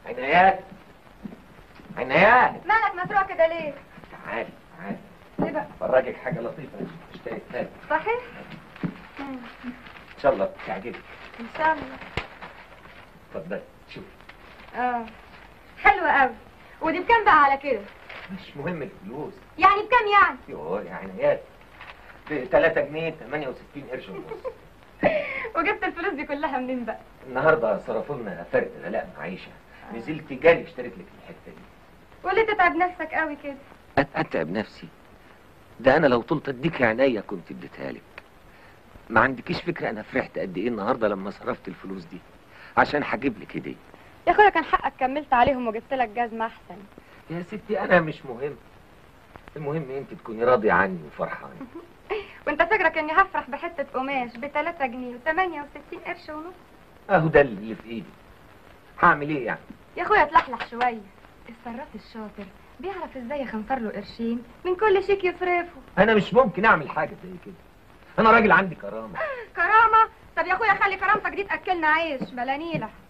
عنايات عنايات مالك مسروع كده ليه؟ تعالي تعالي ليه بقى؟ فرجك حاجه لطيفه اشتريتها لك. صحيح؟ ان شاء الله تعجبك ان شاء الله اتفضلي شوف اه حلوة قوي ودي بكام بقى على كده؟ مش مهم الفلوس يعني بكام يعني؟ يوه يا عنايات ب 3 جنيه 68 قرش ونص وجبت الفلوس دي كلها منين بقى؟ النهارده صرفوا لنا فرق غلاء معيشه نزلت جالي اشتريت لك الحته دي وليه تتعب نفسك قوي كده؟ أت- اتعب نفسي ده انا لو طلت اديك عينيا كنت اديتها لك ما عندكيش فكره انا فرحت قد ايه النهارده لما صرفت الفلوس دي عشان هجيب لك هديه يا اخويا كان حقك كملت عليهم وجبت لك جزمة احسن يا ستي انا مش مهم المهم انت تكوني راضيه عني وفرحانه وانت فاكرك اني هفرح بحتة قماش ب 3 جنيه و68 قرش ونص اهو ده اللي في ايدي هعمل ايه يعني يا اخويا اتلحلح شوية الصراف الشاطر بيعرف ازاي يخنصر له قرشين من كل شيك يصرفه انا مش ممكن اعمل حاجه زي كده انا راجل عندي كرامه كرامة طب يا اخويا خلي كرامتك دي تاكلنا عيش بلا نيلة